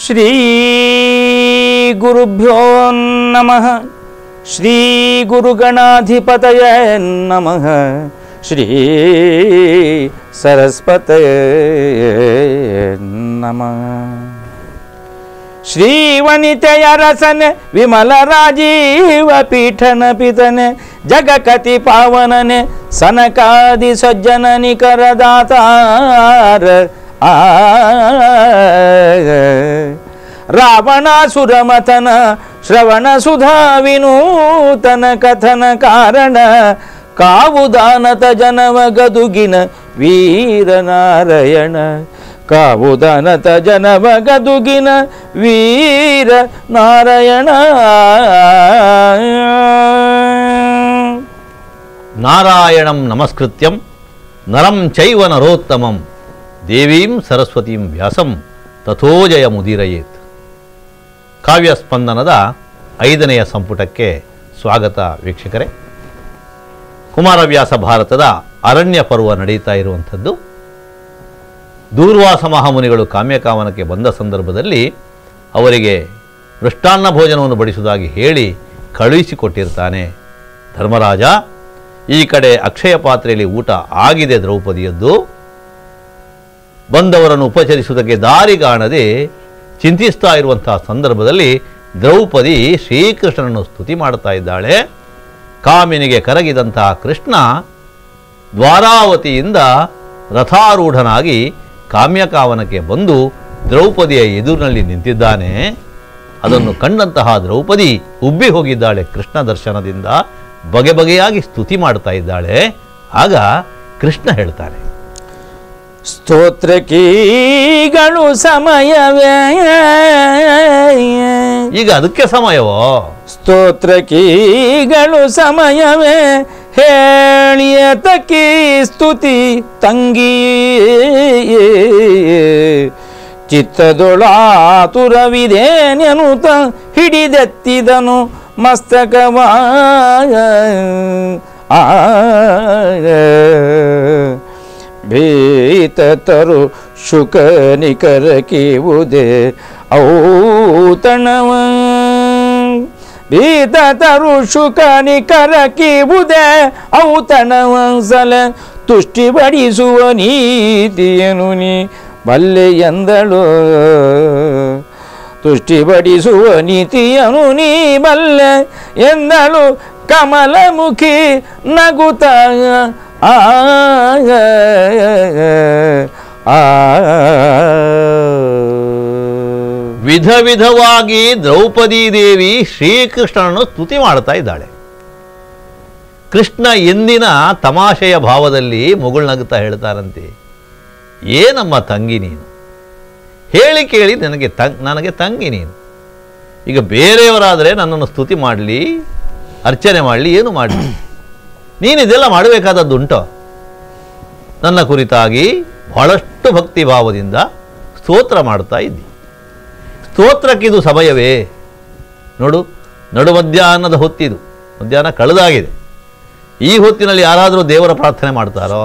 ಶ್ರೀ ಗುರುಭ್ಯೋ ನಮಃ ಶ್ರೀ ಗುರುಗಣಾಧಿಪತಯ ನಮಃ ಶ್ರೀ ಸರಸ್ವತಯ ನಮಃ ಶ್ರೀವನಿತೆಯ ರಸನೆ ವಿಮಲ ರಾಜೀವ ಪೀಠನ ಪಿತನೆ ಜಗಕತಿ ಪಾವನನೆ ಸನಕಾದಿ ಸಜ್ಜನ ನಿಕರದಾತಾರ ಆ ರಾವಣಾಸುರಮಥನ ಶ್ರವಣ ಸುಧಾ ವಿನೂತನ ಕಥನ ಕಾರಣ ಕಾವುದಾನತ ಜನವ ಗದುಗಿನ ವೀರನಾರಾಯಣ ಕಾವುದಾನತ ಜನವ ಗದುಗಿನ ವೀರ ನಾರಾಯಣ ನಾರಾಯಣಂ ನಮಸ್ಕೃತ್ಯಂ ನರಂ ಚೈವ ನರೋತ್ತಮಂ ದೇವೀಂ ಸರಸ್ವತೀಂ ವ್ಯಾಸಂ ತಥೋಜಯ ಮುದಿರಯೇತ್ ಕಾವ್ಯ ಸ್ಪಂದನದ ಐದನೆಯ ಸಂಪುಟಕ್ಕೆ ಸ್ವಾಗತ ವೀಕ್ಷಕರೇ ಕುಮಾರವ್ಯಾಸ ಭಾರತದ ಅರಣ್ಯ ಪರ್ವ ನಡೀತಾ ಇರುವಂಥದ್ದು ದೂರ್ವಾಸ ಮಹಾಮುನಿಗಳು ಕಾಮ್ಯಕಾವನಕ್ಕೆ ಬಂದ ಸಂದರ್ಭದಲ್ಲಿ ಅವರಿಗೆ ಮೃಷ್ಟಾನ್ನ ಭೋಜನವನ್ನು ಬಡಿಸುವುದಾಗಿ ಹೇಳಿ ಕಳುಹಿಸಿಕೊಟ್ಟಿರ್ತಾನೆ ಧರ್ಮರಾಜ ಈ ಕಡೆ ಅಕ್ಷಯ ಪಾತ್ರೆಯಲ್ಲಿ ಊಟ ಆಗಿದೆ ದ್ರೌಪದಿಯದ್ದು ಬಂದವರನ್ನು ಉಪಚರಿಸುವುದಕ್ಕೆ ದಾರಿ ಕಾಣದೆ ಚಿಂತಿಸ್ತಾ ಇರುವಂತಹ ಸಂದರ್ಭದಲ್ಲಿ ದ್ರೌಪದಿ ಶ್ರೀಕೃಷ್ಣನನ್ನು ಸ್ತುತಿ ಮಾಡ್ತಾ ಇದ್ದಾಳೆ ಕಾಮಿನಿಗೆ ಕರಗಿದಂತಹ ಕೃಷ್ಣ ದ್ವಾರಾವತಿಯಿಂದ ರಥಾರೂಢನಾಗಿ ಕಾಮ್ಯಕಾವನಕ್ಕೆ ಬಂದು ದ್ರೌಪದಿಯ ಎದುರಿನಲ್ಲಿ ನಿಂತಿದ್ದಾನೆ ಅದನ್ನು ಕಂಡಂತಹ ದ್ರೌಪದಿ ಉಬ್ಬಿ ಹೋಗಿದ್ದಾಳೆ ಕೃಷ್ಣ ದರ್ಶನದಿಂದ ಬಗೆ ಬಗೆಯಾಗಿ ಸ್ತುತಿ ಮಾಡ್ತಾ ಇದ್ದಾಳೆ ಆಗ ಕೃಷ್ಣ ಹೇಳ್ತಾನೆ ಸ್ತೋತ್ರ ಕೀಗಳು ಸಮಯವೇ ಈಗ ಅದಕ್ಕೆ ಸಮಯವೋ ಸ್ತೋತ್ರ ಕೀಗಳು ಸಮಯವೇ ಹೇಳಿಯ ತಕಿ ಸ್ತುತಿ ತಂಗಿ ಚಿತ್ತದೊಳಾತುರವಿದೇನೆನುತ ಹಿಡಿದೆತ್ತಿದನು ಮಸ್ತಕವ ಆ ಭೀತತರು ಶುಕ ನಿಕರ ಕೀವುದೇ ಔತಣವ ಭೀತತರು ಶುಕ ನಿಕರ ಕೀವುದೇ ಔತಣವಂಸಲ ತುಷ್ಟಿ ಬಡಿಸುವ ನೀತಿಯನು ನೀ ಬಲ್ಲೆ ಎಂದಳು ತುಷ್ಟಿ ಬಡಿಸುವ ನೀತಿಯನು ನೀ ಬಲ್ಲೆ ಎಂದಳು ಕಮಲಮುಖಿ ನಗುತ್ತ ಆ ಆ ವಿಧ ವಿಧವಾಗಿ ದ್ರೌಪದಿ ದೇವಿ ಶ್ರೀಕೃಷ್ಣನನ್ನು ಸ್ತುತಿ ಮಾಡ್ತಾ ಇದ್ದಾಳೆ ಕೃಷ್ಣ ಎಂದಿನ ತಮಾಷೆಯ ಭಾವದಲ್ಲಿ ಮುಗುಳ್ನಗುತ್ತಾ ಹೇಳ್ತಾರಂತೆ ಏನಮ್ಮ ತಂಗಿ ನೀನು ಹೇಳಿ ಕೇಳಿ ನನಗೆ ತಂಗ್ ನನಗೆ ತಂಗಿ ನೀನು ಈಗ ಬೇರೆಯವರಾದರೆ ನನ್ನನ್ನು ಸ್ತುತಿ ಮಾಡಲಿ ಅರ್ಚನೆ ಮಾಡಲಿ ಏನು ಮಾಡಲಿ ನೀನು ಇದೆಲ್ಲ ಮಾಡಬೇಕಾದದ್ದುಂಟೋ ನನ್ನ ಕುರಿತಾಗಿ ಬಹಳಷ್ಟು ಭಕ್ತಿ ಭಾವದಿಂದ ಸ್ತೋತ್ರ ಮಾಡ್ತಾ ಇದ್ದಿ ಸ್ತೋತ್ರಕ್ಕಿದು ಸಮಯವೇ ನೋಡು ನಡು ಮಧ್ಯಾಹ್ನದ ಹೊತ್ತಿದು ಮಧ್ಯಾಹ್ನ ಕಳೆದಾಗಿದೆ ಈ ಹೊತ್ತಿನಲ್ಲಿ ಯಾರಾದರೂ ದೇವರ ಪ್ರಾರ್ಥನೆ ಮಾಡ್ತಾರೋ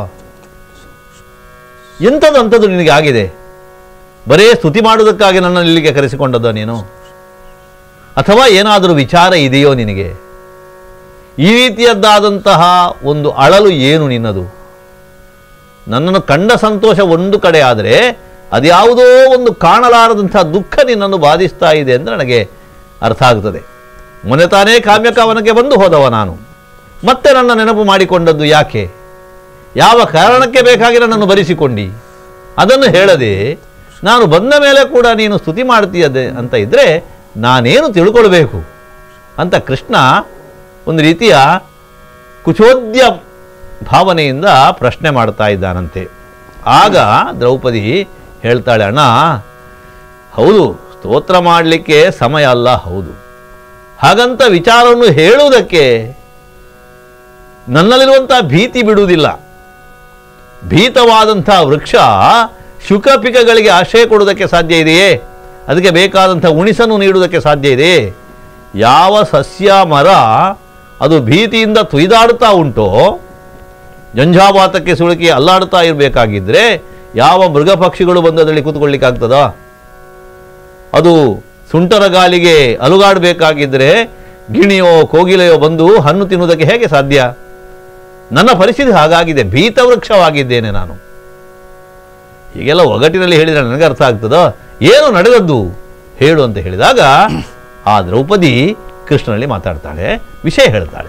ಎಂಥದ್ದು ಅಂಥದ್ದು ನಿನಗೆ ಆಗಿದೆ ಬರೇ ಸ್ತುತಿ ಮಾಡುವುದಕ್ಕಾಗಿ ನನ್ನನ್ನು ಇಲ್ಲಿಗೆ ಕರೆಸಿಕೊಂಡದ್ದು ನೀನು ಅಥವಾ ಏನಾದರೂ ವಿಚಾರ ಇದೆಯೋ ನಿನಗೆ ಈ ರೀತಿಯದ್ದಾದಂತಹ ಒಂದು ಅಳಲು ಏನು ನಿನ್ನದು ನನ್ನನ್ನು ಕಂಡ ಸಂತೋಷ ಒಂದು ಕಡೆ ಆದರೆ ಅದ್ಯಾವುದೋ ಒಂದು ಕಾಣಲಾರದಂತಹ ದುಃಖ ನಿನ್ನನ್ನು ಬಾಧಿಸ್ತಾ ಇದೆ ಎಂದು ನನಗೆ ಅರ್ಥ ಆಗ್ತದೆ ಮೊನ್ನೆ ತಾನೇ ಕಾಮ್ಯಕಾವನಕ್ಕೆ ಬಂದು ಹೋದವ ನಾನು ಮತ್ತೆ ನನ್ನ ನೆನಪು ಮಾಡಿಕೊಂಡದ್ದು ಯಾಕೆ ಯಾವ ಕಾರಣಕ್ಕೆ ಬೇಕಾಗಿ ನನ್ನನ್ನು ಬರಿಸಿಕೊಂಡಿ ಅದನ್ನು ಹೇಳದೆ ನಾನು ಬಂದ ಮೇಲೆ ಕೂಡ ನೀನು ಸ್ತುತಿ ಮಾಡ್ತೀಯದೆ ಅಂತ ಇದ್ದರೆ ನಾನೇನು ತಿಳ್ಕೊಳ್ಬೇಕು ಅಂತ ಕೃಷ್ಣ ಒಂದು ರೀತಿಯ ಕುಚೋದ್ಯ ಭಾವನೆಯಿಂದ ಪ್ರಶ್ನೆ ಮಾಡ್ತಾ ಇದ್ದಾನಂತೆ ಆಗ ದ್ರೌಪದಿ ಹೇಳ್ತಾಳೆ ಅಣ್ಣ ಹೌದು ಸ್ತೋತ್ರ ಮಾಡಲಿಕ್ಕೆ ಸಮಯ ಅಲ್ಲ ಹೌದು ಹಾಗಂತ ವಿಚಾರವನ್ನು ಹೇಳುವುದಕ್ಕೆ ನನ್ನಲ್ಲಿರುವಂಥ ಭೀತಿ ಬಿಡುವುದಿಲ್ಲ ಭೀತವಾದಂಥ ವೃಕ್ಷ ಶುಕಪಿಕಗಳಿಗೆ ಆಶ್ರಯ ಕೊಡುವುದಕ್ಕೆ ಸಾಧ್ಯ ಇದೆಯೇ ಅದಕ್ಕೆ ಬೇಕಾದಂಥ ಉಣಿಸನ್ನು ನೀಡುವುದಕ್ಕೆ ಸಾಧ್ಯ ಇದೆ ಯಾವ ಸಸ್ಯ ಮರ ಅದು ಭೀತಿಯಿಂದ ತುಯ್ದಾಡುತ್ತಾ ಉಂಟೋ ಜಂಜಾವಾತಕ್ಕೆ ಸುಳುಕಿ ಅಲ್ಲಾಡುತ್ತಾ ಇರಬೇಕಾಗಿದ್ದರೆ ಯಾವ ಮೃಗ ಪಕ್ಷಿಗಳು ಬಂದು ಅದರಲ್ಲಿ ಕೂತ್ಕೊಳ್ಳಿಕ್ಕಾಗ್ತದೋ ಅದು ಸುಂಟರ ಗಾಲಿಗೆ ಅಲುಗಾಡಬೇಕಾಗಿದ್ದರೆ ಗಿಣಿಯೋ ಕೋಗಿಲೆಯೋ ಬಂದು ಹಣ್ಣು ತಿನ್ನುವುದಕ್ಕೆ ಹೇಗೆ ಸಾಧ್ಯ ನನ್ನ ಪರಿಸ್ಥಿತಿ ಹಾಗಾಗಿದೆ ಭೀತ ವೃಕ್ಷವಾಗಿದ್ದೇನೆ ನಾನು ಹೀಗೆಲ್ಲ ಒಗಟಿನಲ್ಲಿ ಹೇಳಿದರೆ ನನಗೆ ಅರ್ಥ ಆಗ್ತದೋ ಏನು ನಡೆದದ್ದು ಹೇಳು ಅಂತ ಹೇಳಿದಾಗ ಆ ದ್ರೌಪದಿ ಕೃಷ್ಣನಲ್ಲಿ ಮಾತಾಡ್ತಾಳೆ ವಿಷಯ ಹೇಳ್ತಾಳೆ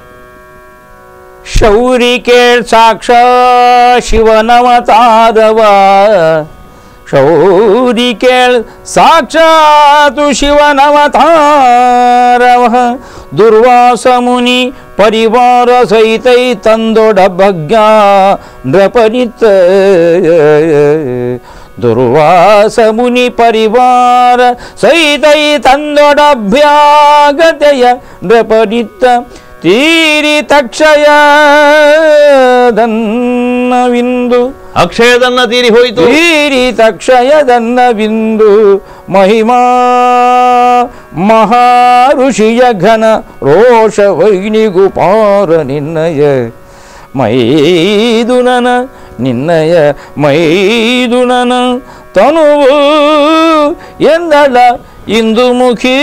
ಶೌರಿ ಕೇಳ್ ಸಾಕ್ಷ ಶಿವನವತಾದವ ಶೌರಿ ಕೇಳ್ ಸಾಕ್ಷಾತು ಶಿವನವತಾರವ ದುರ್ವಾಸ ಮುನಿ ಪರಿವಾರ ಸಹಿತೈ ತಂದೊಡ ಭಗ್ಯ ನೃಪನಿತ ದುರ್ವಾಸ ಮುನಿ ಪರಿವಾರ ಸಹಿತೈ ತಂದೊಡಭ್ಯಾಗತೆಯ ನೃಪನಿತ್ತ ತೀರಿ ತಕ್ಷಯ ದನ್ನವಿಂದು ಅಕ್ಷಯದನ್ನ ತೀರಿ ಹೋಯಿತು ತೀರಿ ತಕ್ಷಯದನ್ನ ಬಿಂದು ಮಹಿಮಾ ಮಹಾಋಷಿಯ ಘನ ರೋಷ ವೈನಿಗುಪಾರ ನಿನ್ನಯ ಮೈದುನನ ನಿನ್ನಯ ಮೈದುನನ ತನುವು ಎಂದಳ ಇಂದು ಮುಖಿ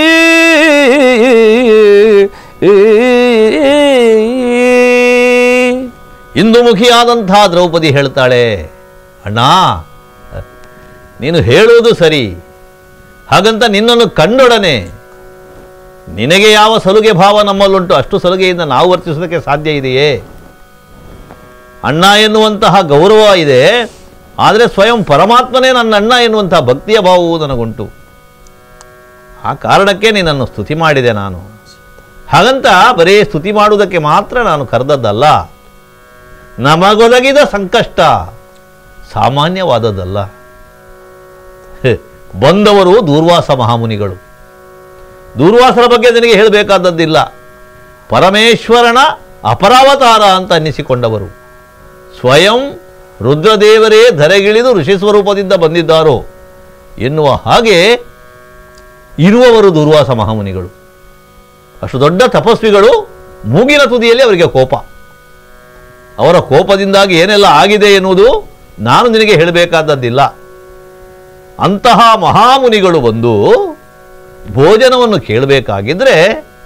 ಇಂದು ಮುಖಿಯಾದಂಥ ದ್ರೌಪದಿ ಹೇಳ್ತಾಳೆ ಅಣ್ಣ ನೀನು ಹೇಳುವುದು ಸರಿ ಹಾಗಂತ ನಿನ್ನನ್ನು ಕಂಡೊಡನೆ ನಿನಗೆ ಯಾವ ಸಲುಗೆ ಭಾವ ನಮ್ಮಲ್ಲುಂಟು ಅಷ್ಟು ಸಲುಗೆಯಿಂದ ನಾವು ವರ್ತಿಸೋದಕ್ಕೆ ಸಾಧ್ಯ ಇದೆಯೇ ಅಣ್ಣ ಎನ್ನುವಂತಹ ಗೌರವ ಇದೆ ಆದರೆ ಸ್ವಯಂ ಪರಮಾತ್ಮನೇ ನನ್ನ ಅಣ್ಣ ಎನ್ನುವಂತಹ ಭಕ್ತಿಯ ಭಾವವು ನನಗುಂಟು ಆ ಕಾರಣಕ್ಕೆ ನಿನ್ನನ್ನು ಸ್ತುತಿ ಮಾಡಿದೆ ನಾನು ಹಾಗಂತ ಬರೀ ಸ್ತುತಿ ಮಾಡುವುದಕ್ಕೆ ಮಾತ್ರ ನಾನು ಕರೆದದ್ದಲ್ಲ ನಮಗೊದಗಿದ ಸಂಕಷ್ಟ ಸಾಮಾನ್ಯವಾದದ್ದಲ್ಲ ಹೆ, ಬಂದವರು ದೂರ್ವಾಸ ಮಹಾಮುನಿಗಳು ದೂರ್ವಾಸರ ಬಗ್ಗೆ ನಿನಗೆ ಹೇಳಬೇಕಾದದ್ದಿಲ್ಲ ಪರಮೇಶ್ವರನ ಅಪರಾವತಾರ ಅಂತ ಅನ್ನಿಸಿಕೊಂಡವರು ಸ್ವಯಂ ರುದ್ರದೇವರೇ ಧರೆಗಿಳಿದು ಋಷಿ ಸ್ವರೂಪದಿಂದ ಬಂದಿದ್ದಾರೋ ಎನ್ನುವ ಹಾಗೆ ಇರುವವರು ದೂರ್ವಾಸ ಮಹಾಮುನಿಗಳು ಅಷ್ಟು ದೊಡ್ಡ ತಪಸ್ವಿಗಳು ಮೂಗಿನ ತುದಿಯಲ್ಲಿ ಅವರಿಗೆ ಕೋಪ ಅವರ ಕೋಪದಿಂದಾಗಿ ಏನೆಲ್ಲ ಆಗಿದೆ ಎನ್ನುವುದು ನಾನು ನಿನಗೆ ಹೇಳಬೇಕಾದದ್ದಿಲ್ಲ ಅಂತಹ ಮಹಾಮುನಿಗಳು ಬಂದು ಭೋಜನವನ್ನು ಕೇಳಬೇಕಾಗಿದ್ರೆ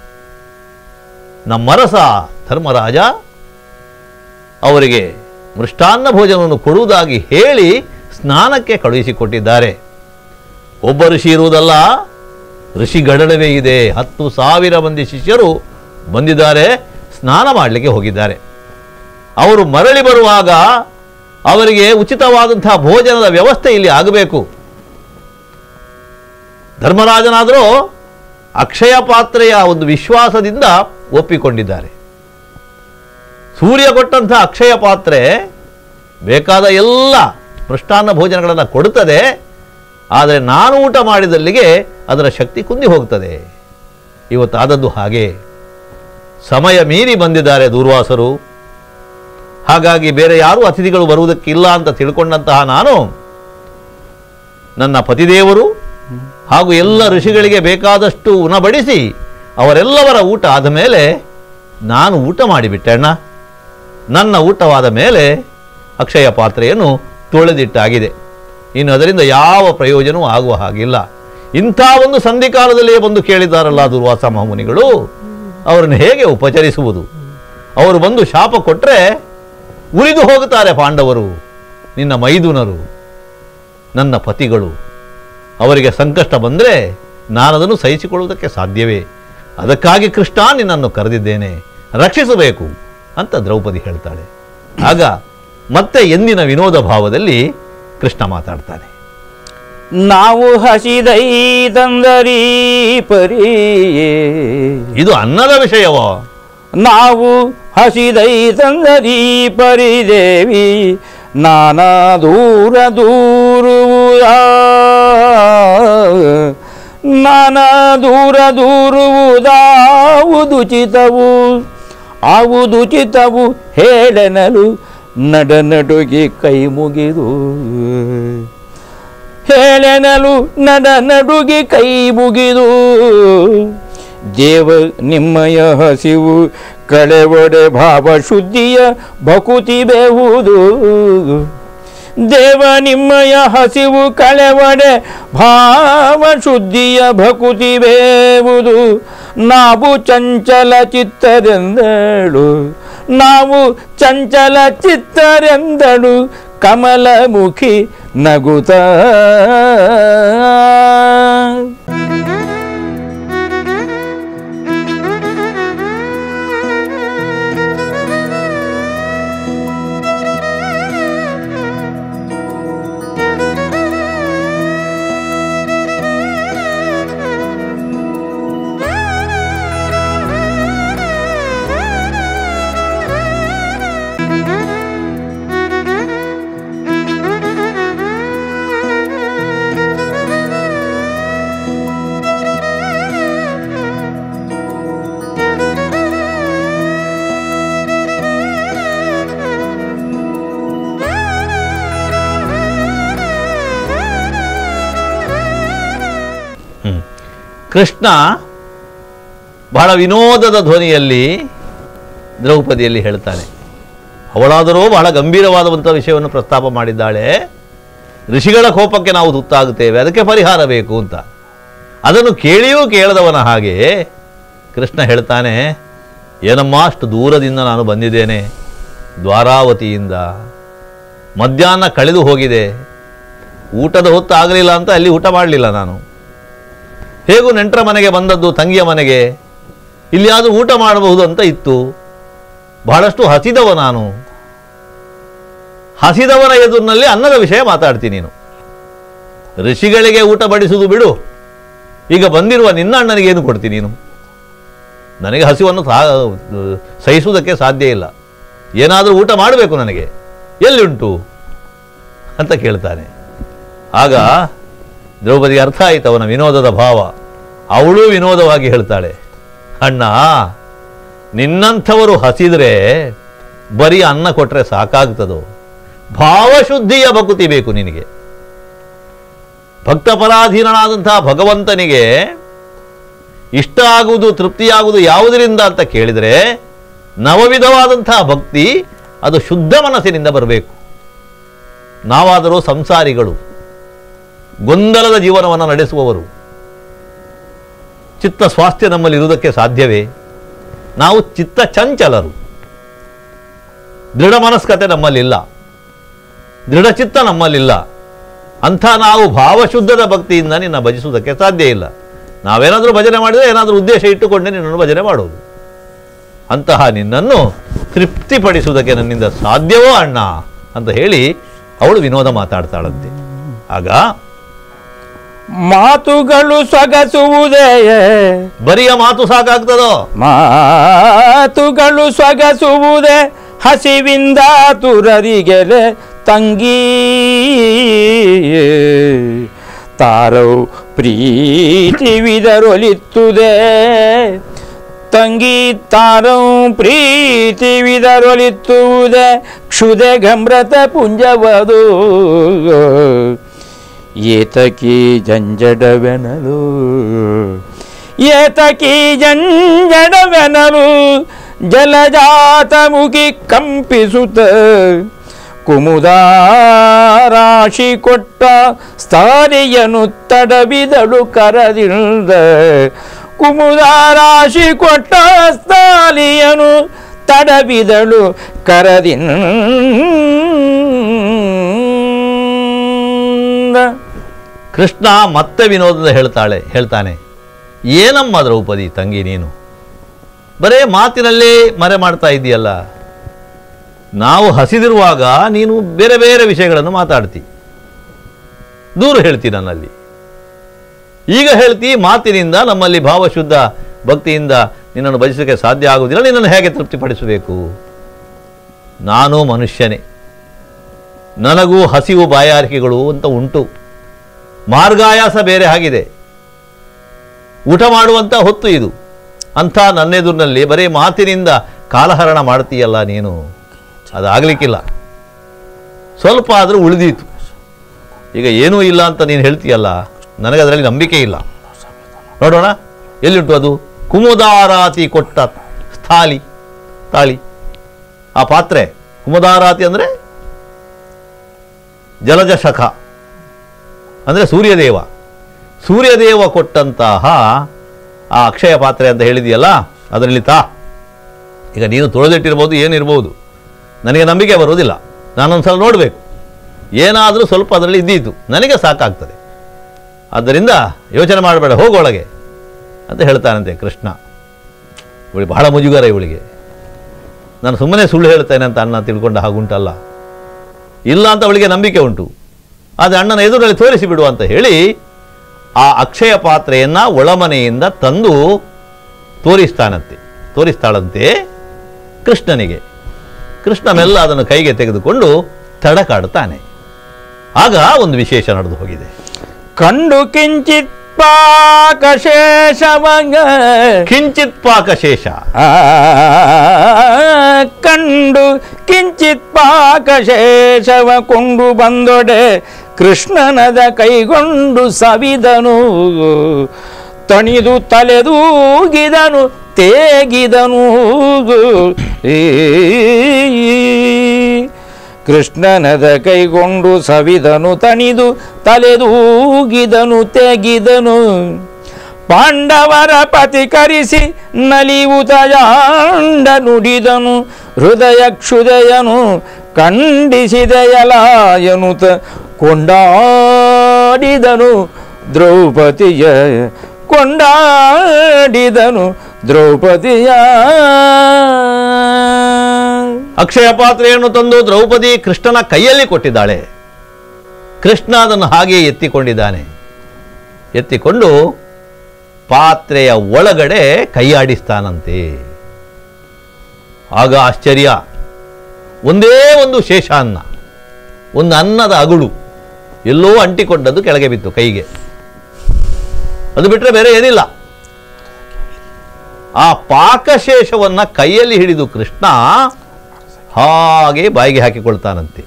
ನಮ್ಮರಸ ಧರ್ಮರಾಜ ಅವರಿಗೆ ಮೃಷ್ಟಾನ್ನ ಭೋಜನವನ್ನು ಕೊಡುವುದಾಗಿ ಹೇಳಿ ಸ್ನಾನಕ್ಕೆ ಕಳುಹಿಸಿಕೊಟ್ಟಿದ್ದಾರೆ ಒಬ್ಬ ಋಷಿ ಇರುವುದಲ್ಲ ಋಷಿಗಡಲವೇ ಇದೆ ಹತ್ತು ಸಾವಿರ ಮಂದಿ ಶಿಷ್ಯರು ಬಂದಿದ್ದಾರೆ ಸ್ನಾನ ಮಾಡಲಿಕ್ಕೆ ಹೋಗಿದ್ದಾರೆ ಅವರು ಮರಳಿ ಬರುವಾಗ ಅವರಿಗೆ ಉಚಿತವಾದಂತಹ ಭೋಜನದ ವ್ಯವಸ್ಥೆ ಇಲ್ಲಿ ಆಗಬೇಕು ಧರ್ಮರಾಜನಾದರೂ ಅಕ್ಷಯ ಪಾತ್ರೆಯ ಒಂದು ವಿಶ್ವಾಸದಿಂದ ಒಪ್ಪಿಕೊಂಡಿದ್ದಾರೆ ಸೂರ್ಯ ಕೊಟ್ಟಂಥ ಅಕ್ಷಯ ಪಾತ್ರೆ ಬೇಕಾದ ಎಲ್ಲ ಮೃಷ್ಟಾನ್ನ ಭೋಜನಗಳನ್ನು ಕೊಡುತ್ತದೆ ಆದರೆ ನಾನು ಊಟ ಮಾಡಿದಲ್ಲಿಗೆ ಅದರ ಶಕ್ತಿ ಕುಂದಿ ಹೋಗ್ತದೆ ಇವತ್ತು ಆದದ್ದು ಹಾಗೆ ಸಮಯ ಮೀರಿ ಬಂದಿದ್ದಾರೆ ದೂರ್ವಾಸರು ಹಾಗಾಗಿ ಬೇರೆ ಯಾರೂ ಅತಿಥಿಗಳು ಬರುವುದಕ್ಕಿಲ್ಲ ಅಂತ ತಿಳ್ಕೊಂಡಂತಹ ನಾನು ನನ್ನ ಪತಿದೇವರು ಹಾಗೂ ಎಲ್ಲ ಋಷಿಗಳಿಗೆ ಬೇಕಾದಷ್ಟು ಉಣಬಡಿಸಿ ಅವರೆಲ್ಲವರ ಊಟ ಆದ ಮೇಲೆ ನಾನು ಊಟ ಮಾಡಿಬಿಟ್ಟೆ ಅಣ್ಣ ನನ್ನ ಊಟವಾದ ಮೇಲೆ ಅಕ್ಷಯ ಪಾತ್ರೆಯನ್ನು ತೊಳೆದಿಟ್ಟಾಗಿದೆ ಇನ್ನು ಅದರಿಂದ ಯಾವ ಪ್ರಯೋಜನವೂ ಆಗುವ ಹಾಗಿಲ್ಲ ಇಂಥ ಒಂದು ಸಂಧಿಕಾಲದಲ್ಲಿಯೇ ಬಂದು ಕೇಳಿದ್ದಾರಲ್ಲ ದುರ್ವಾಸ ಮಹಾಮುನಿಗಳು ಅವರನ್ನು ಹೇಗೆ ಉಪಚರಿಸುವುದು ಅವರು ಬಂದು ಶಾಪ ಕೊಟ್ಟರೆ ಉರಿದು ಹೋಗುತ್ತಾರೆ ಪಾಂಡವರು ನಿನ್ನ ಮೈದುನರು ನನ್ನ ಪತಿಗಳು ಅವರಿಗೆ ಸಂಕಷ್ಟ ಬಂದರೆ ನಾನದನ್ನು ಸಹಿಸಿಕೊಳ್ಳುವುದಕ್ಕೆ ಸಾಧ್ಯವೇ ಅದಕ್ಕಾಗಿ ಕೃಷ್ಣ ನಿನ್ನನ್ನು ಕರೆದಿದ್ದೇನೆ ರಕ್ಷಿಸಬೇಕು ಅಂತ ದ್ರೌಪದಿ ಹೇಳ್ತಾಳೆ ಆಗ ಮತ್ತೆ ಎಂದಿನ ವಿನೋದ ಭಾವದಲ್ಲಿ ಕೃಷ್ಣ ಮಾತಾಡ್ತಾನೆ ನಾವು ಹಸಿದೈ ತಂದರಿ ಪರಿಯೇ ಇದು ಅನ್ನದ ವಿಷಯವೋ ನಾವು ಹಸಿದೈ ತಂದರಿ ಪರಿದೇವಿ ನಾನಾ ದೂರ ದೂರುವುದ ನಾನಾ ದೂರ ದೂರುವುದಾವುದುಚಿತವು ಆವುದುಚಿತವು ಹೇಳನಲು ನಡ ನಡುಗಿ ಕೈ ಮುಗಿದು ಹೇಳೆನಲು ನಡ ನಡುಗಿ ಕೈ ಮುಗಿದು ದೇವ ನಿಮ್ಮಯ ಹಸಿವು ಕಳೆವಡೆ ಭಾವ ಶುದ್ಧಿಯ ಭಕುತಿ ಬೇವುದು ದೇವ ನಿಮ್ಮಯ ಹಸಿವು ಕಳೆವಡೆ ಭಾವ ಶುದ್ಧಿಯ ಭಕುತಿ ಬೇವುದು ನಾವು ಚಂಚಲ ಚಿತ್ತರೆಂದಳು ನಾವು ಚಂಚಲ ಚಿತ್ತರೆಂದಳು ಕಮಲಮುಖಿ ನಗುತ್ತ ಹ್ಮ್. ಕೃಷ್ಣ ಬಹಳ ವಿನೋದದ ಧ್ವನಿಯಲ್ಲಿ ದ್ರೌಪದಿಯಲ್ಲಿ ಹೇಳ್ತಾನೆ ಅವಳಾದರೂ ಬಹಳ ಗಂಭೀರವಾದಂಥ ವಿಷಯವನ್ನು ಪ್ರಸ್ತಾಪ ಮಾಡಿದ್ದಾಳೆ ಋಷಿಗಳ ಕೋಪಕ್ಕೆ ನಾವು ತುತ್ತಾಗುತ್ತೇವೆ ಅದಕ್ಕೆ ಪರಿಹಾರ ಬೇಕು ಅಂತ ಅದನ್ನು ಕೇಳಿಯೂ ಕೇಳದವನ ಹಾಗೆ ಕೃಷ್ಣ ಹೇಳ್ತಾನೆ ಏನಮ್ಮ ಅಷ್ಟು ದೂರದಿಂದ ನಾನು ಬಂದಿದ್ದೇನೆ ದ್ವಾರಾವತಿಯಿಂದ ಮಧ್ಯಾಹ್ನ ಕಳೆದು ಹೋಗಿದೆ ಊಟದ ಹೊತ್ತು ಆಗಲಿಲ್ಲ ಅಂತ ಅಲ್ಲಿ ಊಟ ಮಾಡಲಿಲ್ಲ ನಾನು ಹೇಗೂ ನೆಂಟರ ಮನೆಗೆ ಬಂದದ್ದು ತಂಗಿಯ ಮನೆಗೆ ಇಲ್ಲಿಯಾದರೂ ಊಟ ಮಾಡಬಹುದು ಅಂತ ಇತ್ತು ಬಹಳಷ್ಟು ಹಸಿದವ ನಾನು ಹಸಿದವನ ಎದುರಿನಲ್ಲಿ ಅನ್ನದ ವಿಷಯ ಮಾತಾಡ್ತೀನಿ ನೀನು ಋಷಿಗಳಿಗೆ ಊಟ ಬಡಿಸುವುದು ಬಿಡು ಈಗ ಬಂದಿರುವ ನಿನ್ನ ಅಣ್ಣನಿಗೆ ಏನು ಕೊಡ್ತೀನಿ ನೀನು ನನಗೆ ಹಸಿವನ್ನು ಸಾ ಸಹಿಸುವುದಕ್ಕೆ ಸಾಧ್ಯ ಇಲ್ಲ ಏನಾದರೂ ಊಟ ಮಾಡಬೇಕು ನನಗೆ ಎಲ್ಲಿ ಉಂಟು ಅಂತ ಕೇಳ್ತಾನೆ ಆಗ ದ್ರೌಪದಿಗೆ ಅರ್ಥ ಆಯಿತು ಅವನ ವಿನೋದದ ಭಾವ ಅವಳು ವಿನೋದವಾಗಿ ಹೇಳ್ತಾಳೆ ಅಣ್ಣ ನಿನ್ನಂಥವರು ಹಸಿದ್ರೆ ಬರೀ ಅನ್ನ ಕೊಟ್ಟರೆ ಸಾಕಾಗ್ತದೋ ಭಾವಶುದ್ಧಿಯ ಭಕುತಿ ಬೇಕು ನಿನಗೆ ಭಕ್ತಪರಾಧೀನನಾದಂತಹ ಭಗವಂತನಿಗೆ ಇಷ್ಟ ಆಗುವುದು ತೃಪ್ತಿಯಾಗುವುದು ಯಾವುದರಿಂದ ಅಂತ ಕೇಳಿದರೆ ನವವಿಧವಾದಂತಹ ಭಕ್ತಿ ಅದು ಶುದ್ಧ ಮನಸ್ಸಿನಿಂದ ಬರಬೇಕು ನಾವಾದರೂ ಸಂಸಾರಿಗಳು ಗೊಂದಲದ ಜೀವನವನ್ನು ನಡೆಸುವವರು ಚಿತ್ತ ಸ್ವಾಸ್ಥ್ಯ ನಮ್ಮಲ್ಲಿ ಇರುವುದಕ್ಕೆ ಸಾಧ್ಯವೇ ನಾವು ಚಿತ್ತ ಚಂಚಲರು ದೃಢ ಮನಸ್ಕತೆ ನಮ್ಮಲ್ಲಿಲ್ಲ ದೃಢಚಿತ್ತ ನಮ್ಮಲ್ಲಿಲ್ಲ ಅಂಥ ನಾವು ಭಾವಶುದ್ಧದ ಭಕ್ತಿಯಿಂದ ನಿನ್ನ ಭಜಿಸುವುದಕ್ಕೆ ಸಾಧ್ಯ ಇಲ್ಲ ನಾವೇನಾದರೂ ಭಜನೆ ಮಾಡಿದರೆ ಏನಾದರೂ ಉದ್ದೇಶ ಇಟ್ಟುಕೊಂಡೇ ನಿನ್ನನ್ನು ಭಜನೆ ಮಾಡೋದು ಅಂತಹ ನಿನ್ನನ್ನು ತೃಪ್ತಿಪಡಿಸುವುದಕ್ಕೆ ನನ್ನಿಂದ ಸಾಧ್ಯವೋ ಅಣ್ಣ ಅಂತ ಹೇಳಿ ಅವಳು ವಿನೋದ ಮಾತಾಡ್ತಾಳಂತೆ ಆಗ ಮಾತುಗಳು ಸೊಗಸುವುದೇ ಬರಿಯ ಮಾತು ಸಾಕಾಗ್ತದೋ ಮಾತುಗಳು ಸೊಗಸುವುದೇ ಹಸಿವಿಂದ ತುರರಿಗೆಲೆ ತಂಗಿ ತಾರವು ಪ್ರೀತಿವಿದರೊಲಿತ್ತುದೇ ತಂಗಿ ತಾರವು ಪ್ರೀತಿವಿದರೊಲಿತ್ತುವುದೇ ಕ್ಷುದೆ ಗಮ್ರತ ಪುಂಜವದು ಏತಕಿ ಜಂಜಡವೆನಲು ಏತಕಿ ಜಂಜಡವೆನಲು ಜಲಜಾತ ಮುಗಿ ಕಂಪಿಸುತ್ತ ಕುಮುದ ರಾಶಿ ಕೊಟ್ಟ ಸ್ಥಾನಿಯನು ತಡವಿದಳು ಕರದಿಂದ ಕುಮುದ ರಾಶಿ ಕೊಟ್ಟ ಸ್ಥಾಲಿಯನು ತಡವಿದಳು ಕರದಿಂದ ಕೃಷ್ಣ ಮತ್ತೆ ವಿನೋದದ ಹೇಳ್ತಾಳೆ ಹೇಳ್ತಾನೆ ಏನಮ್ಮ ದ್ರೌಪದಿ ತಂಗಿ ನೀನು ಬರೇ ಮಾತಿನಲ್ಲೇ ಮರೆ ಮಾಡ್ತಾ ಇದೆಯಲ್ಲ ನಾವು ಹಸಿದಿರುವಾಗ ನೀನು ಬೇರೆ ಬೇರೆ ವಿಷಯಗಳನ್ನು ಮಾತಾಡ್ತಿ ದೂರ ಹೇಳ್ತಿ ನನ್ನಲ್ಲಿ ಈಗ ಹೇಳ್ತಿ ಮಾತಿನಿಂದ ನಮ್ಮಲ್ಲಿ ಭಾವಶುದ್ಧ ಭಕ್ತಿಯಿಂದ ನಿನ್ನನ್ನು ಭಜಿಸೋಕ್ಕೆ ಸಾಧ್ಯ ಆಗುವುದಿಲ್ಲ ನಿನ್ನನ್ನು ಹೇಗೆ ತೃಪ್ತಿಪಡಿಸಬೇಕು ನಾನು ಮನುಷ್ಯನೇ ನನಗೂ ಹಸಿವು ಬಾಯಾರಿಕೆಗಳು ಅಂತ ಉಂಟು ಮಾರ್ಗಾಯಾಸ ಬೇರೆ ಆಗಿದೆ ಊಟ ಮಾಡುವಂಥ ಹೊತ್ತು ಇದು ಅಂಥ ನನ್ನೆದುರಿನಲ್ಲಿ ಬರೀ ಮಾತಿನಿಂದ ಕಾಲಹರಣ ಮಾಡ್ತೀಯಲ್ಲ ನೀನು ಅದಾಗಲಿಕ್ಕಿಲ್ಲ ಸ್ವಲ್ಪ ಆದರೂ ಉಳಿದೀತು ಈಗ ಏನೂ ಇಲ್ಲ ಅಂತ ನೀನು ಹೇಳ್ತೀಯಲ್ಲ ನನಗೆ ಅದರಲ್ಲಿ ನಂಬಿಕೆ ಇಲ್ಲ ನೋಡೋಣ ಎಲ್ಲಿಂಟು ಅದು ಕುಮುದಾರಾತಿ ಕೊಟ್ಟ ಸ್ಥಾಲಿ ತಾಳಿ ಆ ಪಾತ್ರೆ ಕುಮುದಾರಾತಿ ಅಂದರೆ ಜಲಜ ಶಖ ಅಂದರೆ ಸೂರ್ಯದೇವ ಸೂರ್ಯದೇವ ಕೊಟ್ಟಂತಹ ಆ ಅಕ್ಷಯ ಪಾತ್ರೆ ಅಂತ ಹೇಳಿದೆಯಲ್ಲ ಅದರಲ್ಲಿ ತಾ ಈಗ ನೀನು ತೊಳೆದಿಟ್ಟಿರ್ಬೋದು ಏನಿರ್ಬೋದು ನನಗೆ ನಂಬಿಕೆ ಬರುವುದಿಲ್ಲ ನಾನೊಂದ್ಸಲ ನೋಡಬೇಕು ಏನಾದರೂ ಸ್ವಲ್ಪ ಅದರಲ್ಲಿ ಇದ್ದೀತು ನನಗೆ ಸಾಕಾಗ್ತದೆ ಆದ್ದರಿಂದ ಯೋಚನೆ ಮಾಡಬೇಡ ಹೋಗೊಳಗೆ ಅಂತ ಹೇಳ್ತಾನಂತೆ ಕೃಷ್ಣ ಇವಳಿಗೆ ಬಹಳ ಮುಜುಗರ ಇವಳಿಗೆ ನಾನು ಸುಮ್ಮನೆ ಸುಳ್ಳು ಹೇಳ್ತೇನೆ ಅಂತ ಅಣ್ಣ ತಿಳ್ಕೊಂಡ ಹಾಗುಂಟಲ್ಲ ಇಲ್ಲ ಅಂತ ಅವಳಿಗೆ ನಂಬಿಕೆ ಉಂಟು ಆದರೆ ಅಣ್ಣನ ಎದುರಲ್ಲಿ ತೋರಿಸಿ ಬಿಡು ಅಂತ ಹೇಳಿ ಆ ಅಕ್ಷಯ ಪಾತ್ರೆಯನ್ನು ಒಳಮನೆಯಿಂದ ತಂದು ತೋರಿಸ್ತಾನಂತೆ ತೋರಿಸ್ತಾಳಂತೆ ಕೃಷ್ಣನಿಗೆ ಕೃಷ್ಣ ಮೆಲ್ಲ ಅದನ್ನು ಕೈಗೆ ತೆಗೆದುಕೊಂಡು ತಡಕಾಡುತ್ತಾನೆ ಆಗ ಒಂದು ವಿಶೇಷ ನಡೆದು ಹೋಗಿದೆ ಕಂಡು ಕಿಂಚಿತ್ ಪಾಕಶೇಷವಂಗ ಕಿಂಚಿತ್ ಪಾಕಶೇಷ ಆ, ಕಂಡು ಕಿಂಚಿತ್ ಪಾಕಶೇಷವ ಕೊಂಡು ಬಂದೊಡೆ ಕೃಷ್ಣನದ ಕೈಗೊಂಡು ಸವಿದನು ತಣಿದು ತಲೆದೂಗಿದನು ತೇಗಿದನು ಈ ಕೃಷ್ಣನದ ಕೈಗೊಂಡು ಸವಿದನು ತಣಿದು ತಲೆದೂಗಿದನು ತೆಗಿದನು ಪಾಂಡವರ ಪತಿ ಕರಿಸಿ ನಲಿವುದಯಾಂಡ ನುಡಿದನು ಹೃದಯ ಕ್ಷುದಯನು ಖಂಡಿಸಿದೆಯಲಾಯನುತ ಕೊಂಡಾಡಿದನು ದ್ರೌಪದಿಯ ಕೊಂಡಾಡಿದನು ದ್ರೌಪದಿಯ ಅಕ್ಷಯ ಪಾತ್ರೆಯನ್ನು ತಂದು ದ್ರೌಪದಿ ಕೃಷ್ಣನ ಕೈಯಲ್ಲಿ ಕೊಟ್ಟಿದ್ದಾಳೆ ಕೃಷ್ಣ ಅದನ್ನು ಹಾಗೆ ಎತ್ತಿಕೊಂಡಿದ್ದಾನೆ ಎತ್ತಿಕೊಂಡು ಪಾತ್ರೆಯ ಒಳಗಡೆ ಕೈಯಾಡಿಸ್ತಾನಂತೆ ಆಗ ಆಶ್ಚರ್ಯ ಒಂದೇ ಒಂದು ಶೇಷ ಅನ್ನ ಒಂದು ಅನ್ನದ ಅಗುಳು ಎಲ್ಲೋ ಅಂಟಿಕೊಂಡದ್ದು ಕೆಳಗೆ ಬಿತ್ತು ಕೈಗೆ ಅದು ಬಿಟ್ಟರೆ ಬೇರೆ ಏನಿಲ್ಲ ಆ ಪಾಕಶೇಷವನ್ನ ಕೈಯಲ್ಲಿ ಹಿಡಿದು ಕೃಷ್ಣ ಹಾಗೆ ಬಾಯಿಗೆ ಹಾಕಿಕೊಳ್ತಾನಂತೆ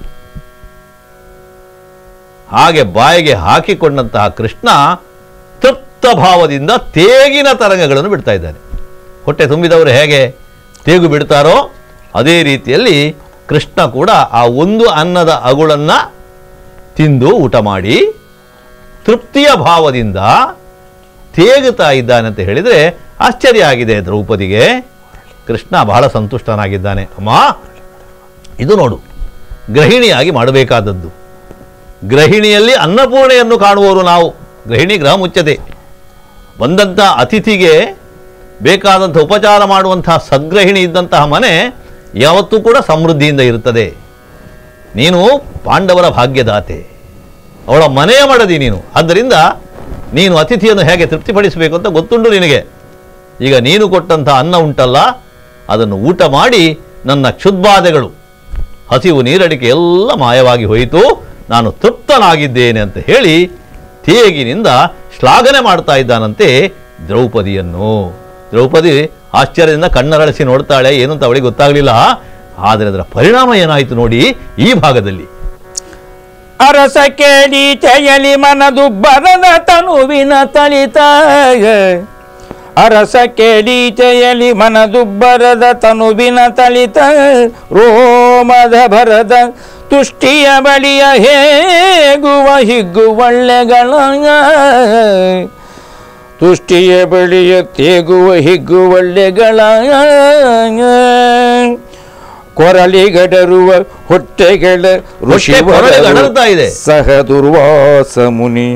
ಹಾಗೆ ಬಾಯಿಗೆ ಹಾಕಿಕೊಂಡಂತಹ ಕೃಷ್ಣ ತೃಪ್ತ ಭಾವದಿಂದ ತೇಗಿನ ತರಂಗಗಳನ್ನು ಬಿಡ್ತಾ ಇದ್ದಾನೆ ಹೊಟ್ಟೆ ತುಂಬಿದವರು ಹೇಗೆ ತೇಗು ಬಿಡ್ತಾರೋ ಅದೇ ರೀತಿಯಲ್ಲಿ ಕೃಷ್ಣ ಕೂಡ ಆ ಒಂದು ಅನ್ನದ ಅಗುಳನ್ನ ತಿಂದು ಊಟ ಮಾಡಿ ತೃಪ್ತಿಯ ಭಾವದಿಂದ ತೇಗುತ್ತಾ ಇದ್ದಾನೆ ಅಂತ ಹೇಳಿದರೆ ಆಶ್ಚರ್ಯ ಆಗಿದೆ ದ್ರೌಪದಿಗೆ ಕೃಷ್ಣ ಬಹಳ ಸಂತುಷ್ಟನಾಗಿದ್ದಾನೆ ಅಮ್ಮ ಇದು ನೋಡು ಗೃಹಿಣಿಯಾಗಿ ಮಾಡಬೇಕಾದದ್ದು ಗೃಹಿಣಿಯಲ್ಲಿ ಅನ್ನಪೂರ್ಣೆಯನ್ನು ಕಾಣುವವರು ನಾವು ಗೃಹಿಣಿ ಗೃಹ ಮುಚ್ಚತೆ ಬಂದಂಥ ಅತಿಥಿಗೆ ಬೇಕಾದಂಥ ಉಪಚಾರ ಮಾಡುವಂತಹ ಸದ್ಗೃಹಿಣಿ ಇದ್ದಂತಹ ಮನೆ ಯಾವತ್ತೂ ಕೂಡ ಸಮೃದ್ಧಿಯಿಂದ ಇರುತ್ತದೆ ನೀನು ಪಾಂಡವರ ಭಾಗ್ಯದಾತೆ ಅವಳ ಮನೆಯ ಮಡದಿ ನೀನು ಆದ್ದರಿಂದ ನೀನು ಅತಿಥಿಯನ್ನು ಹೇಗೆ ತೃಪ್ತಿಪಡಿಸಬೇಕು ಅಂತ ಗೊತ್ತುಂಟು ನಿನಗೆ ಈಗ ನೀನು ಕೊಟ್ಟಂಥ ಅನ್ನ ಉಂಟಲ್ಲ ಅದನ್ನು ಊಟ ಮಾಡಿ ನನ್ನ ಕ್ಷುದ್ಬಾಧೆಗಳು ಹಸಿವು ನೀರಡಿಕೆ ಎಲ್ಲ ಮಾಯವಾಗಿ ಹೋಯಿತು ನಾನು ತೃಪ್ತನಾಗಿದ್ದೇನೆ ಅಂತ ಹೇಳಿ ತೇಗಿನಿಂದ ಶ್ಲಾಘನೆ ಮಾಡ್ತಾ ಇದ್ದಾನಂತೆ ದ್ರೌಪದಿಯನ್ನು ದ್ರೌಪದಿ ಆಶ್ಚರ್ಯದಿಂದ ಕಣ್ಣರಳಿಸಿ ನೋಡ್ತಾಳೆ ಏನು ಅಂತ ಅವಳಿಗೆ ಗೊತ್ತಾಗಲಿಲ್ಲ ಆದರೆ ಅದರ ಪರಿಣಾಮ ಏನಾಯಿತು ನೋಡಿ ಈ ಭಾಗದಲ್ಲಿ ಅರಸ ಕೇಳಿ ತೆಯಲಿ ಮನದು ಬರದ ತನುವಿನ ತಳಿತ ಅರಸ ಕೇಳಿ ತೆಯಲಿ ಮನದು ಬರದ ತನುವಿನ ತಳಿತ ರೋಮದ ಭರದ ತುಷ್ಟಿಯ ಬಳಿಯ ಹೇಗುವ ಹಿಗ್ಗು ಒಳ್ಳೆಗಳ ತುಷ್ಟಿಯ ಬಳಿಯ ತೇಗುವ ಹಿಗ್ಗು ಒಳ್ಳೆಗಳ ಕೊರಳಿಗಡರುವ ಹೊಟ್ಟೆಗಳ ಹೊಟ್ಟೆ ಕೊರಳಿಗಡರ್ತಾ ಇದೆ. ಸಹ ದುರ್ವಾಸ ಮುನಿಯ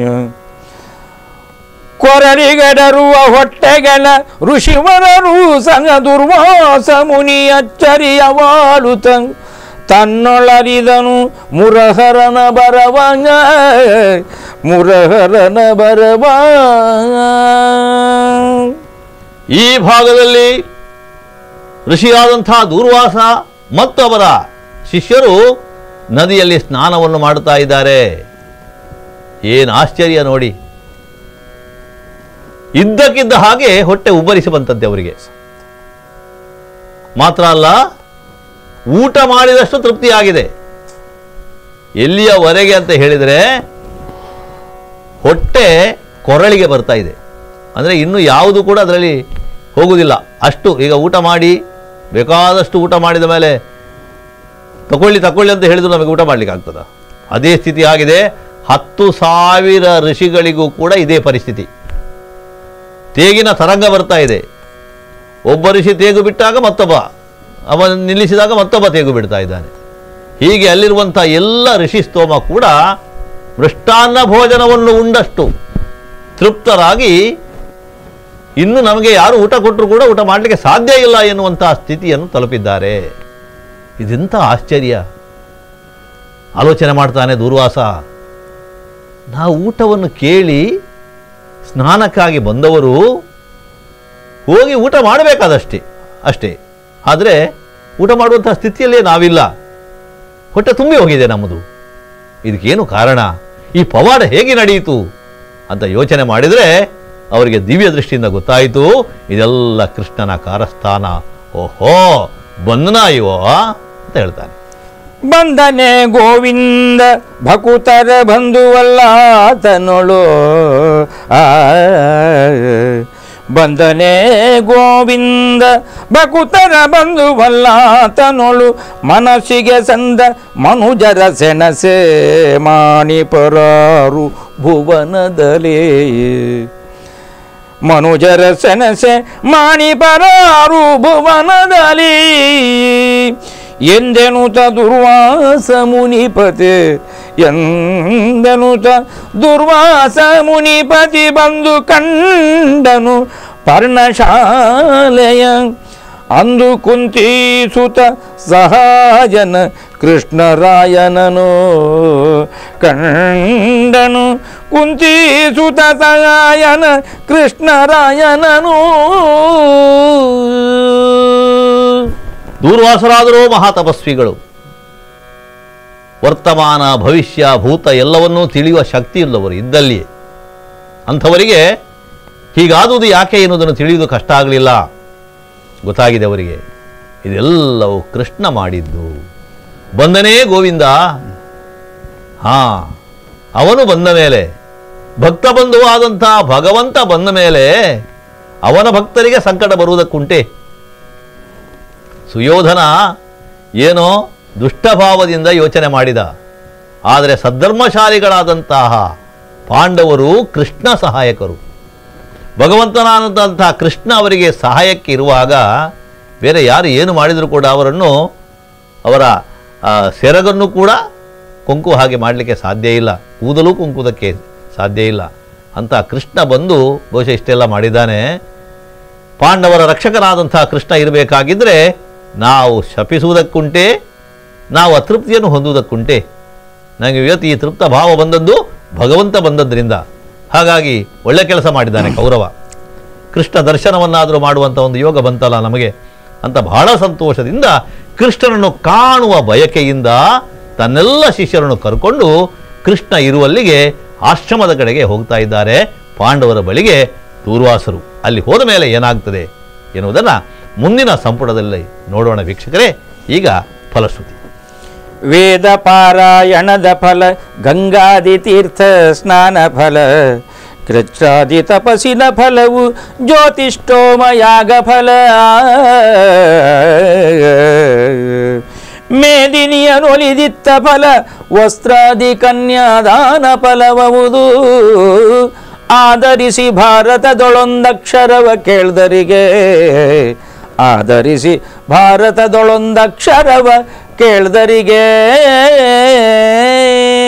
ಕೊರಳಿಗಡರುವ ಹೊಟ್ಟೆಗಳ ಋಷಿವರರು ಸಹ ದುರ್ವಾಸ ಮುನಿ ಅಚ್ಚರಿಯ ವಾಳುತ ತನ್ನೊಳರಿದನು ಮುರಹರನ ಬರವಂಗ ಮುರಹರನ ಬರವ ಈ ಭಾಗದಲ್ಲಿ ಋಷಿಯಾದಂತಹ ದೂರ್ವಾಸ ಮತ್ತು ಅವರ ಶಿಷ್ಯರು ನದಿಯಲ್ಲಿ ಸ್ನಾನವನ್ನು ಮಾಡುತ್ತಾ ಇದ್ದಾರೆ ಏನು ಆಶ್ಚರ್ಯ ನೋಡಿ ಇದ್ದಕ್ಕಿದ್ದ ಹಾಗೆ ಹೊಟ್ಟೆ ಉಬ್ಬರಿಸಿ ಬಂತಂತೆ ಅವರಿಗೆ ಮಾತ್ರ ಅಲ್ಲ ಊಟ ಮಾಡಿದಷ್ಟು ತೃಪ್ತಿಯಾಗಿದೆ ಎಲ್ಲಿಯವರೆಗೆ ಅಂತ ಹೇಳಿದರೆ ಹೊಟ್ಟೆ ಕೊರಳಿಗೆ ಬರ್ತಾ ಇದೆ ಅಂದರೆ ಇನ್ನು ಯಾವುದು ಕೂಡ ಅದರಲ್ಲಿ ಹೋಗುವುದಿಲ್ಲ ಅಷ್ಟು ಈಗ ಊಟ ಮಾಡಿ ಬೇಕಾದಷ್ಟು ಊಟ ಮಾಡಿದ ಮೇಲೆ ತಗೊಳ್ಳಿ ತಗೊಳ್ಳಿ ಅಂತ ಹೇಳಿದ್ರು ನಮಗೆ ಊಟ ಮಾಡಲಿಕ್ಕೆ ಆಗ್ತದ ಅದೇ ಸ್ಥಿತಿ ಆಗಿದೆ ಹತ್ತು ಸಾವಿರ ಋಷಿಗಳಿಗೂ ಕೂಡ ಇದೇ ಪರಿಸ್ಥಿತಿ ತೇಗಿನ ತರಂಗ ಬರ್ತಾ ಇದೆ ಒಬ್ಬ ಋಷಿ ತೇಗು ಬಿಟ್ಟಾಗ ಮತ್ತೊಬ್ಬ ಅವನ ನಿಲ್ಲಿಸಿದಾಗ ಮತ್ತೊಬ್ಬ ತೇಗು ಬಿಡ್ತಾ ಇದ್ದಾನೆ ಹೀಗೆ ಅಲ್ಲಿರುವಂಥ ಎಲ್ಲ ಋಷಿ ಸ್ತೋಮ ಕೂಡ ಮೃಷ್ಟಾನ್ನ ಭೋಜನವನ್ನು ಉಂಡಷ್ಟು ತೃಪ್ತರಾಗಿ ಇನ್ನು ನಮಗೆ ಯಾರು ಊಟ ಕೊಟ್ಟರು ಕೂಡ ಊಟ ಮಾಡಲಿಕ್ಕೆ ಸಾಧ್ಯ ಇಲ್ಲ ಎನ್ನುವಂಥ ಸ್ಥಿತಿಯನ್ನು ತಲುಪಿದ್ದಾರೆ ಇದೆಂಥ ಆಶ್ಚರ್ಯ ಆಲೋಚನೆ ಮಾಡ್ತಾನೆ ದೂರ್ವಾಸ ನಾವು ಊಟವನ್ನು ಕೇಳಿ ಸ್ನಾನಕ್ಕಾಗಿ ಬಂದವರು ಹೋಗಿ ಊಟ ಮಾಡಬೇಕಾದಷ್ಟೇ ಅಷ್ಟೇ ಆದರೆ ಊಟ ಮಾಡುವಂಥ ಸ್ಥಿತಿಯಲ್ಲೇ ನಾವಿಲ್ಲ ಹೊಟ್ಟೆ ತುಂಬಿ ಹೋಗಿದೆ ನಮ್ಮದು ಇದಕ್ಕೇನು ಕಾರಣ ಈ ಪವಾಡ ಹೇಗೆ ನಡೆಯಿತು ಅಂತ ಯೋಚನೆ ಮಾಡಿದರೆ ಅವರಿಗೆ ದಿವ್ಯ ದೃಷ್ಟಿಯಿಂದ ಗೊತ್ತಾಯಿತು ಇದೆಲ್ಲ ಕೃಷ್ಣನ ಕಾರಸ್ಥಾನ ಓಹೋ ಬಂಧನ ಇವ ಅಂತ ಹೇಳ್ತಾನೆ ಬಂದನೆ ಗೋವಿಂದ ಭಕುತರ ಬಂಧುವಲ್ಲಾತನೊಳು ಆ ಬಂದನೆ ಗೋವಿಂದ ಭಕುತರ ಬಂಧುವಲ್ಲಾತನೊಳು ಮನಸ್ಸಿಗೆ ಸಂದ ಮನುಜರ ಸೆಣಸೆ ಮಾಣಿಪರಾರು ಭುವನದಲೇ ಮನುಜರ ಸೆನಸೆ ಮಾಣಿಪರಾರು ಭುವನದಲ್ಲಿ ಎಂದೆನುತ ದುರ್ವಾಸ ಮುನಿಪತೆ ಎಂದೆನುತ ದುರ್ವಾಸ ಮುನಿಪತಿ ಬಂದು ಕಂಡನು ಪರ್ಣಶಾಲೆಯ ಅಂದು ಕುಂತೀಸುತ ಸಹಾಯನ ಕೃಷ್ಣರಾಯನನು ಕಂಡನು ಕುಂತೀಸುತ ಸಹಾಯನ ಕೃಷ್ಣರಾಯನನು ದೂರ್ವಾಸರಾದರೂ ಮಹಾತಪಸ್ವಿಗಳು ವರ್ತಮಾನ ಭವಿಷ್ಯ ಭೂತ ಎಲ್ಲವನ್ನೂ ತಿಳಿಯುವ ಶಕ್ತಿ ಇಲ್ಲವರು ಇದ್ದಲ್ಲಿಯೇ ಅಂಥವರಿಗೆ ಹೀಗಾದುದು ಯಾಕೆ ಎನ್ನುವುದನ್ನು ತಿಳಿಯುವುದು ಕಷ್ಟ ಆಗಲಿಲ್ಲ ಗೊತ್ತಾಗಿದೆ ಅವರಿಗೆ ಇದೆಲ್ಲವೂ ಕೃಷ್ಣ ಮಾಡಿದ್ದು ಬಂದನೇ ಗೋವಿಂದ ಹಾ ಅವನು ಬಂದ ಮೇಲೆ ಭಕ್ತ ಬಂಧುವಾದಂಥ ಭಗವಂತ ಬಂದ ಮೇಲೆ ಅವನ ಭಕ್ತರಿಗೆ ಸಂಕಟ ಬರುವುದಕ್ಕುಂಟೆ ಸುಯೋಧನ ಏನೋ ದುಷ್ಟಭಾವದಿಂದ ಯೋಚನೆ ಮಾಡಿದ ಆದರೆ ಸದ್ಧರ್ಮಶಾಲಿಗಳಾದಂತಹ ಪಾಂಡವರು ಕೃಷ್ಣ ಸಹಾಯಕರು ಭಗವಂತನಾದಂತಹ ಕೃಷ್ಣ ಅವರಿಗೆ ಸಹಾಯಕ್ಕೆ ಇರುವಾಗ ಬೇರೆ ಯಾರು ಏನು ಮಾಡಿದರೂ ಕೂಡ ಅವರನ್ನು ಅವರ ಆ, ಸೆರಗನ್ನು ಕೂಡ ಕೊಂಕು ಹಾಗೆ ಮಾಡಲಿಕ್ಕೆ ಸಾಧ್ಯ ಇಲ್ಲ ಕೂದಲು ಕುಂಕುವುದಕ್ಕೆ ಸಾಧ್ಯ ಇಲ್ಲ ಅಂತ ಕೃಷ್ಣ ಬಂದು ಬಹುಶಃ ಇಷ್ಟೆಲ್ಲ ಮಾಡಿದ್ದಾನೆ ಪಾಂಡವರ ರಕ್ಷಕನಾದಂತಹ ಕೃಷ್ಣ ಇರಬೇಕಾಗಿದ್ದರೆ ನಾವು ಶಪಿಸುವುದಕ್ಕುಂಟೆ ನಾವು ಅತೃಪ್ತಿಯನ್ನು ಹೊಂದುವುದಕ್ಕುಂಟೆ ನನಗೆ ಇವತ್ತು ಈ ತೃಪ್ತ ಭಾವ ಬಂದದ್ದು ಭಗವಂತ ಬಂದದ್ರಿಂದ ಹಾಗಾಗಿ ಒಳ್ಳೆ ಕೆಲಸ ಮಾಡಿದ್ದಾನೆ ಕೌರವ ಕೃಷ್ಣ ದರ್ಶನವನ್ನಾದರೂ ಮಾಡುವಂಥ ಒಂದು ಯೋಗ ಬಂತಲ್ಲ ನಮಗೆ ಅಂತ ಬಹಳ ಸಂತೋಷದಿಂದ ಕೃಷ್ಣನನ್ನು ಕಾಣುವ ಬಯಕೆಯಿಂದ ತನ್ನೆಲ್ಲ ಶಿಷ್ಯರನ್ನು ಕರ್ಕೊಂಡು ಕೃಷ್ಣ ಇರುವಲ್ಲಿಗೆ ಆಶ್ರಮದ ಕಡೆಗೆ ಹೋಗ್ತಾ ಇದ್ದಾರೆ ಪಾಂಡವರ ಬಳಿಗೆ ದೂರ್ವಾಸರು ಅಲ್ಲಿ ಹೋದ ಮೇಲೆ ಏನಾಗ್ತದೆ ಎನ್ನುವುದನ್ನು ಮುಂದಿನ ಸಂಪುಟದಲ್ಲಿ ನೋಡೋಣ ವೀಕ್ಷಕರೇ ಈಗ ಫಲಶ್ರುತಿ ವೇದ ಪಾರಾಯಣದ ಫಲ ಗಂಗಾದಿ ತೀರ್ಥ ಸ್ನಾನ ಫಲ ಕೃಚ್ಛಾದಿ ತಪಸ್ಸಿನ ಫಲವು ಜ್ಯೋತಿಷ್ಠೋಮ ಯಾಗ ಫಲ ಮೇದಿನಿಯನೊಲಿದಿತ್ತ ಫಲ ವಸ್ತ್ರಾದಿ ಕನ್ಯಾದಾನ ಫಲವವುದು ಆಧರಿಸಿ ಭಾರತದೊಳೊಂದಕ್ಷರವ ಕೇಳ್ದರಿಗೆ ಆಧರಿಸಿ ಭಾರತದೊಳೊಂದಕ್ಷರವ ಕೇಳ್ದರಿಗೆ